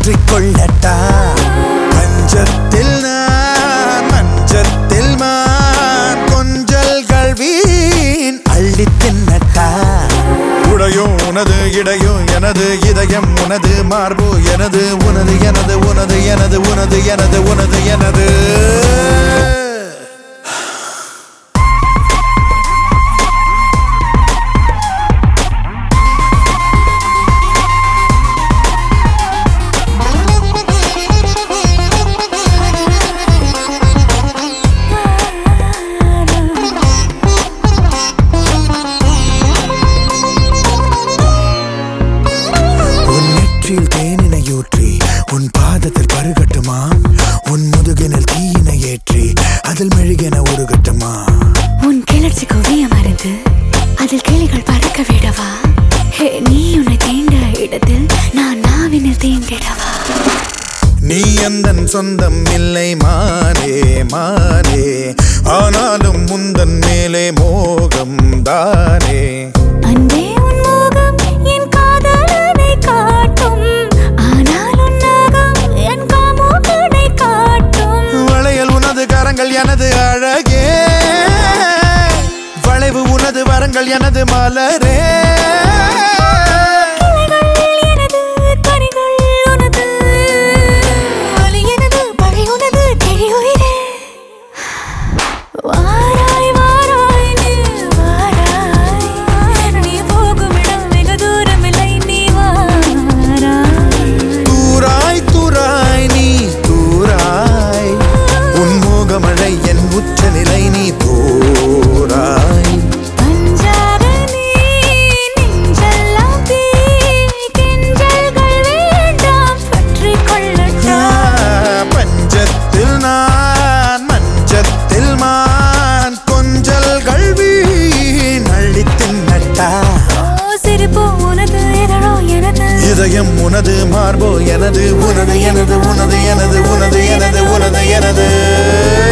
பற்றி கொள்ளட்டா பஞ்சத்தில் நான் மஞ்சத்தில் மான் கொஞ்சல்கள் வீண் அள்ளி தின்னட்டா உடையும் உனது இடையும் எனது இதயம் உனது மார்பு எனது உனது எனது உனது எனது உனது எனது உனது எனது உன் நெற்றில் தேனினையூற்றி உன் பாதத்தில் பருகட்டுமா உன் முதுகினில் தீயினை ஏற்றி அதில் மெழுகென உருகட்டுமா உன் கிளர்ச்சி குவியம் அறிந்து அதில் கிளிகள் பறக்க விடவா ஹே, நீ உன்னை தீண்ட இடத்தில் நான் நாவினில் தீண்டிடவா நீ எந்தன் சொந்தம் இல்லை மானே மானே ஆனாலும் முந்தன் மேலே மோகம் தானே அன்பே உன் மோகம் என் காதலனை காட்டும் ஆனால் உன் நாகம் என் காமுகனை காட்டும் வளையல் உனது கரங்கள் எனது அழகே வளைவு உனது வரங்கள் எனது மலரே கிளைகள் எனது கனிகள் உனது ஒலி எனது பழி உனது கிளி உயிரே வாராய் வாராய் நீ வாராய் நீ போகும் இடம் வெகு தூரமில்லை நீ வாராய் தூராய் தூராய் நீ தூராய் உன் மோகமழை என் உச்சநிலை நீ தூராய் பஞ்சாக நீ நெஞ்செல்லாம் தீ கெஞ்சல்கள் வேண்டாம் பற்றிக் கொள்ளட்டா பஞ்சத்தில் நான் மஞ்சத்தில் மான் கொஞ்சல்கள் வீண் அள்ளி தின்னட்டா ஓ சிரிப்பு உனது இதழோ எனது இதயம் உனது மார்போ எனது உனது எனது உனது எனது உனது எனது உனது எனது